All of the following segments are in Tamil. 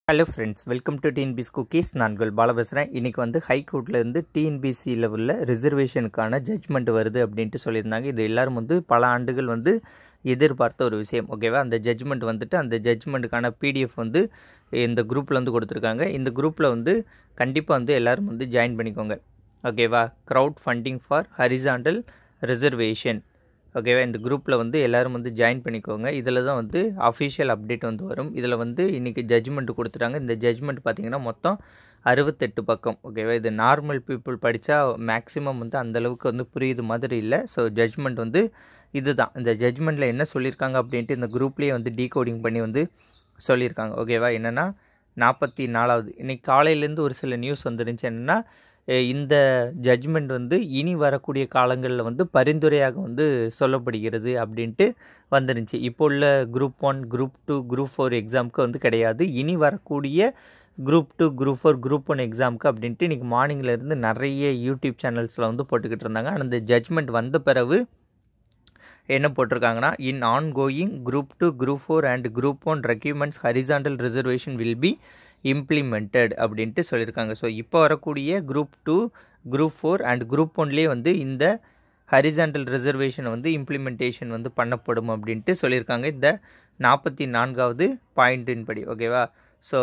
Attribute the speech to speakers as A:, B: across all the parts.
A: hello friends welcome to TNPS cookies நான் உங்கள் பால பேசுகிறேன் இன்றைக்கி வந்து ஹைகோர்ட்டில் இருந்து டிஎன்பிசி லெவலில் ரிசர்வேஷனுக்கான ஜட்ஜ்மெண்ட் வருது அப்படின்ட்டு சொல்லியிருந்தாங்க இது எல்லாரும் வந்து பல ஆண்டுகள் வந்து எதிர்பார்த்த ஒரு விஷயம் ஓகேவா அந்த ஜட்ஜ்மெண்ட் வந்துட்டு அந்த ஜட்ஜ்மெண்ட்டுக்கான பிடிஎஃப் வந்து இந்த குரூப்பில் வந்து கொடுத்துருக்காங்க இந்த குரூப்பில் வந்து கண்டிப்பாக வந்து எல்லோரும் வந்து ஜாயின் பண்ணிக்கோங்க ஓகேவா crowd funding for horizontal reservation ஓகேவா இந்த குரூப்பில் வந்து எல்லோரும் வந்து ஜாயின் பண்ணிக்கோங்க இதில் தான் வந்து அஃபிஷியல் அப்டேட் வந்து வரும் இதில் வந்து இன்றைக்கி ஜட்ஜ்மெண்ட் கொடுத்துட்டாங்க இந்த ஜட்ஜ்மெண்ட் பார்த்திங்கன்னா மொத்தம் அறுபத்தெட்டு பக்கம் ஓகேவா இது நார்மல் பீப்புள் படித்தா மேக்ஸிமம் வந்து அந்தளவுக்கு வந்து புரியுது மாதிரி இல்லை ஸோ ஜட்ஜ்மெண்ட் வந்து இதுதான் இந்த ஜட்ஜ்மெண்ட்டில் என்ன சொல்லியிருக்காங்க அப்படின்ட்டு இந்த குரூப்லேயே வந்து டீகோடிங் பண்ணி வந்து சொல்லியிருக்காங்க ஓகேவா என்னென்னா நாற்பத்தி நாலாவது இன்றைக்கி காலையிலேருந்து ஒரு சில நியூஸ் வந்துருந்துச்சு என்னென்னா இந்த ஜட்ஜ்மெண்ட் வந்து இனி வரக்கூடிய காலங்களில் வந்து பரிந்துரையாக வந்து சொல்லப்படுகிறது அப்படின்ட்டு வந்துருந்துச்சு இப்போ உள்ள group one group two group four எக்ஸாமுக்கு வந்து கிடையாது இனி வரக்கூடிய group two group four group one எக்ஸாமுக்கு அப்படின்ட்டு இன்றைக்கி மார்னிங்லேருந்து நிறைய யூடியூப் சேனல்ஸில் வந்து போட்டுக்கிட்டு இருந்தாங்க ஆனால் இந்த ஜட்ஜ்மெண்ட் வந்த பிறகு என்ன போட்டிருக்காங்கன்னா in on going group two group four and group one recruitments horizontal reservation will be implemented அப்படின்ட்டு சொல்லியிருக்காங்க ஸோ இப்போ வரக்கூடிய group two group four and group ஒன்லேயே வந்து இந்த ஹரிசாண்டல் ரிசர்வேஷன் வந்து இம்ப்ளிமெண்டேஷன் வந்து பண்ணப்படும் அப்படின்ட்டு சொல்லியிருக்காங்க இந்த நாற்பத்தி நான்காவது பாயிண்டின் படி ஓகேவா ஸோ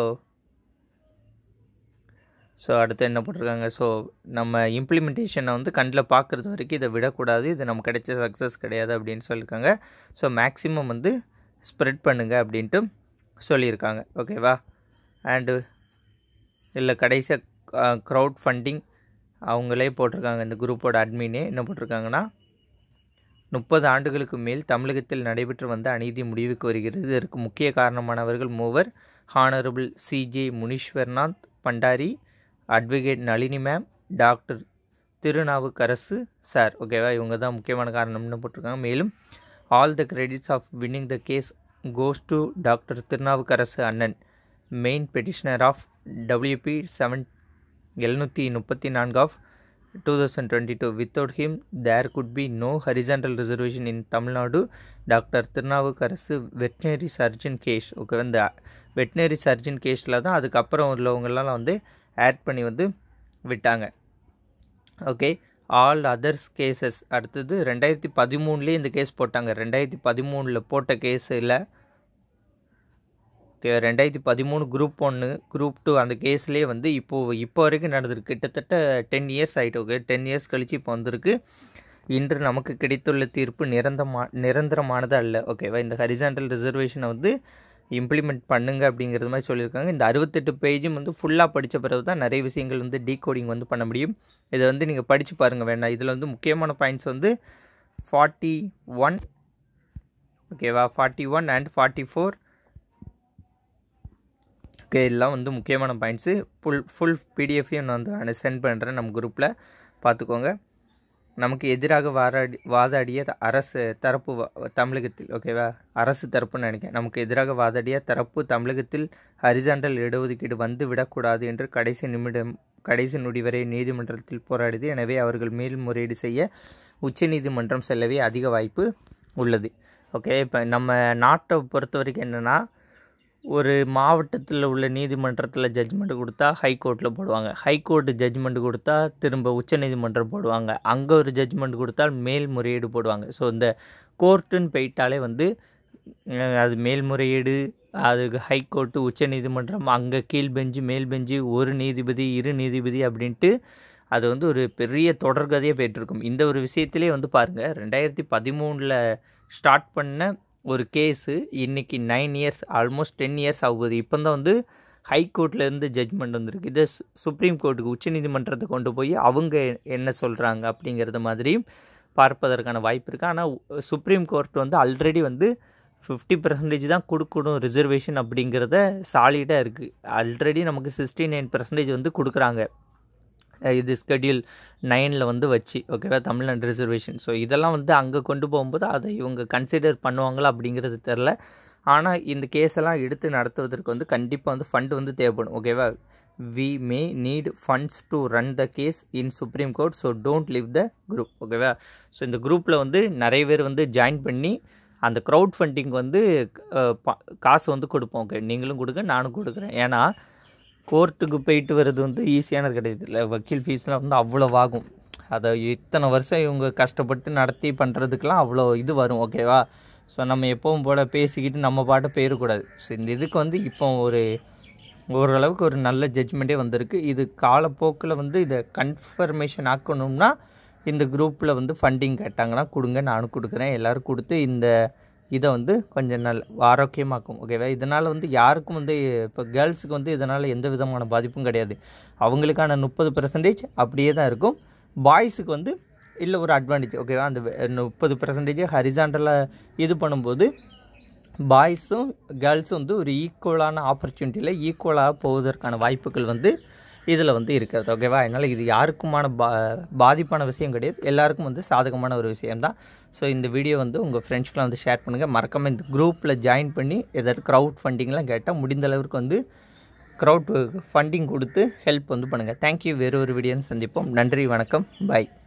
A: ஸோ அடுத்து என்ன போட்டிருக்காங்க ஸோ நம்ம இம்ப்ளிமெண்டேஷனை வந்து கண்ணில் பார்க்குறது வரைக்கும் இதை விடக்கூடாது இது நமக்கு கிடைச்ச சக்ஸஸ் கிடையாது அப்படின்னு சொல்லியிருக்காங்க ஸோ மேக்ஸிமம் வந்து ஸ்ப்ரெட் பண்ணுங்கள் அப்படின்ட்டு சொல்லியிருக்காங்க ஓகேவா அண்டு இல்லை கடைசியாக க்ரௌட் ஃபண்டிங் அவங்களே போட்டிருக்காங்க இந்த குரூப்போட அட்மினே என்ன போட்டிருக்காங்கன்னா முப்பது ஆண்டுகளுக்கு மேல் தமிழகத்தில் நடைபெற்று வந்த அநீதி முடிவுக்கு வருகிறது இதற்கு முக்கிய காரணமானவர்கள் மூவர் honourable CJ Munishwar Nath Bhandari advocate Nalini ma'am doctor Thirunavukkarasu sir ஓகேவா இவங்க தான் முக்கியமான காரணம்னு போட்டிருக்காங்க மேலும் all the credits of winning the case goes to doctor Thirunavukkarasu அண்ணன் main petitioner of WP seven எழுநூற்றி முப்பத்தி நான்கு of two thousand twenty two without him there could be no horizontal reservation in Tamil Nadu doctor Thirunavukkarasu veterinary surgeon case okay இந்த வெட்டினரி சர்ஜன் கேஸில் தான் அதுக்கப்புறம் உள்ளவங்கெல்லாம் வந்து ஆட் பண்ணி வந்து விட்டாங்க ஓகே ஆல் அதர்ஸ் கேசஸ் அடுத்தது ரெண்டாயிரத்தி பதிமூணுலேயே இந்த கேஸ் போட்டாங்க ரெண்டாயிரத்தி பதிமூணில் போட்ட கேஸில் ஓகே ரெண்டாயிரத்தி பதிமூணு குரூப் ஒன்று குரூப் டூ அந்த கேஸ்லேயே வந்து இப்போது இப்போ வரைக்கும் நடந்திருக்கு கிட்டத்தட்ட டென் இயர்ஸ் ஆகிட்டு ஓகே டென் இயர்ஸ் கழித்து இப்போ வந்திருக்கு இன்று நமக்கு கிடைத்துள்ள தீர்ப்பு நிரந்தரமா நிரந்தரமானது அல்ல ஓகேவா இந்த ஹரிசாண்டல் ரிசர்வேஷனை வந்து இம்ப்ளிமெண்ட் பண்ணுங்க அப்படிங்கிறது மாதிரி சொல்லியிருக்காங்க இந்த அறுபத்தெட்டு பேஜும் வந்து ஃபுல்லாக படித்த பிறகு தான் நிறைய விஷயங்கள் வந்து டீகோடிங் வந்து பண்ண முடியும் இதை வந்து நீங்கள் படித்து பாருங்கள் வேணாம் இதில் வந்து முக்கியமான பாயிண்ட்ஸ் வந்து ஃபார்ட்டி ஒன் ஓகேவா forty one and forty four okay இதெல்லாம் வந்து முக்கியமான பாயிண்ட்ஸு ஃபுல் ஃபுல் பிடிஎஃபையும் நான் வந்து சென்ட் பண்ணுறேன் நம்ம குரூப்பில் பார்த்துக்கோங்க நமக்கு எதிராக வாராடி வாதாடிய அரசு தரப்பு தமிழகத்தில் ஓகேவா அரசு தரப்புன்னு நினைக்கிறேன் நமக்கு எதிராக வாதாடிய தரப்பு தமிழகத்தில் ஹரிசாண்டல் இடஒதுக்கீடு வந்து விடக்கூடாது என்று கடைசி நிமிடம் கடைசி நொடி வரை நீதிமன்றத்தில் போராடியது எனவே அவர்கள் மேல்முறையீடு செய்ய உச்சநீதிமன்றம் செல்லவே அதிக வாய்ப்பு உள்ளது ஓகே இப்போ நம்ம நாட்டை பொறுத்த வரைக்கும் என்னென்னா ஒரு மாவட்டத்தில் உள்ள நீதிமன்றத்தில் ஜட்ஜ்மெண்ட் கொடுத்தா ஹைகோர்ட்டில் போடுவாங்க ஹைகோர்ட்டு ஜட்ஜ்மெண்ட் கொடுத்தா திரும்ப உச்சநீதிமன்றம் போடுவாங்க அங்கே ஒரு ஜட்ஜ்மெண்ட் கொடுத்தால் மேல்முறையீடு போடுவாங்க ஸோ இந்த கோர்ட்டுன்னு போயிட்டாலே வந்து அது மேல்முறையீடு அது ஹைகோர்ட்டு உச்சநீதிமன்றம் அங்கே கீழ் பெஞ்சு மேல் பெஞ்சு ஒரு நீதிபதி இரு நீதிபதி அப்படின்ட்டு அது வந்து ஒரு பெரிய தொடர்கதையாக போயிட்டுருக்கும் இந்த ஒரு விஷயத்திலே வந்து பாருங்கள் ரெண்டாயிரத்தி பதிமூணில் ஸ்டார்ட் பண்ண ஒரு கேஸு இன்றைக்கி nine years almost ten years ஆகுது இப்போ தான் வந்து ஹைகோர்ட்லேருந்து ஜட்ஜ்மெண்ட் வந்திருக்கு இதை சுப்ரீம் கோர்ட்டுக்கு உச்சநீதிமன்றத்தை கொண்டு போய் அவங்க என்ன சொல்கிறாங்க அப்படிங்கிறத மாதிரியும் பார்ப்பதற்கான வாய்ப்பு இருக்குது ஆனால் சுப்ரீம் கோர்ட் வந்து ஆல்ரெடி வந்து ஃபிஃப்டி பர்சன்டேஜ் தான் கொடுக்கணும் ரிசர்வேஷன் அப்படிங்கிறத சாலிடாக இருக்குது ஆல்ரெடி நமக்கு சிக்ஸ்டி நைன் பர்சன்டேஜ் வந்து கொடுக்குறாங்க இது ஸ்கெடியூல் நைனில் வந்து வச்சு ஓகேவா தமிழ்நாடு ரிசர்வேஷன் ஸோ இதெல்லாம் வந்து அங்கே கொண்டு போகும்போது அதை இவங்க கன்சிடர் பண்ணுவாங்களா அப்படிங்கிறது தெரில ஆனால் இந்த கேஸெல்லாம் எடுத்து நடத்துவதற்கு வந்து கண்டிப்பாக வந்து ஃபண்டு வந்து தேவைப்படும் ஓகேவா we may need funds to run the case in supreme court so don't leave the group ஓகேவா ஸோ இந்த குரூப்பில் வந்து நிறைய பேர் வந்து ஜாயின் பண்ணி அந்த க்ரௌட் ஃபண்டிங் வந்து அஹ், ப- காசு வந்து கொடுப்போம் ஓகே நீங்களும் கொடுங்க நானும் கொடுக்குறேன் ஏன்னா கோர்ட்டுக்கு போயிட்டு வர்றது வந்து ஈஸியானது கிடையாது இல்லை வக்கீல் ஃபீஸ்லாம் வந்து அவ்வளோ ஆகும் அதை இத்தனை வருஷம் இவங்க கஷ்டப்பட்டு நடத்தி பண்ணுறதுக்கெலாம் அவ்வளோ இது வரும் ஓகேவா ஸோ நம்ம எப்பவும் போல் பேசிக்கிட்டு நம்ம பாட்டு போயிடக்கூடாது ஸோ இந்த இதுக்கு வந்து இப்போ ஒரு ஓரளவுக்கு ஒரு நல்ல ஜட்ஜ்மெண்ட்டே வந்திருக்கு இது காலப்போக்கில் வந்து இதை கன்ஃபர்மேஷன் ஆக்கணும்னா இந்த குரூப்பில் வந்து ஃபண்டிங் கேட்டாங்கன்னா கொடுங்க நானும் கொடுக்குறேன் எல்லோரும் கொடுத்து இந்த இதை வந்து கொஞ்சம் நல்ல ஆரோக்கியமாக்கும் ஓகேவா இதனால் வந்து யாருக்கும் வந்து இப்போ கேர்ள்ஸுக்கு வந்து இதனால் எந்த விதமான பாதிப்பும் கிடையாது அவங்களுக்கான முப்பது பெர்சன்டேஜ் அப்படியே தான் இருக்கும் பாய்ஸுக்கு வந்து இல்லை ஒரு அட்வான்டேஜ் ஓகேவா அந்த முப்பது பெர்சன்டேஜ் ஹரிசாண்டலாக இது பண்ணும்போது பாய்ஸும் கேர்ள்ஸும் வந்து ஒரு ஈக்குவலான ஆப்பர்ச்சுனிட்டியில் ஈக்குவலாக போவதற்கான வாய்ப்புகள் வந்து இதில் வந்து இருக்கிறது ஓகேவா அதனால் இது யாருக்குமான பா பாதிப்பான விஷயம் கிடையாது எல்லாருக்கும் வந்து சாதகமான ஒரு விஷயம்தான் ஸோ இந்த வீடியோ வந்து உங்கள் ஃப்ரெண்ட்ஸ்க்குலாம் வந்து ஷேர் பண்ணுங்கள் மறக்காமல் இந்த குரூப்பில் ஜாயின் பண்ணி ஏதாவது க்ரௌட் ஃபண்டிங்லாம் கேட்டால் முடிந்த அளவுக்கு வந்து க்ரௌட் ஃபண்டிங் கொடுத்து ஹெல்ப் வந்து பண்ணுங்கள் தேங்க்யூ வேறு ஒரு வீடியோன்னு சந்திப்போம் நன்றி வணக்கம் பாய்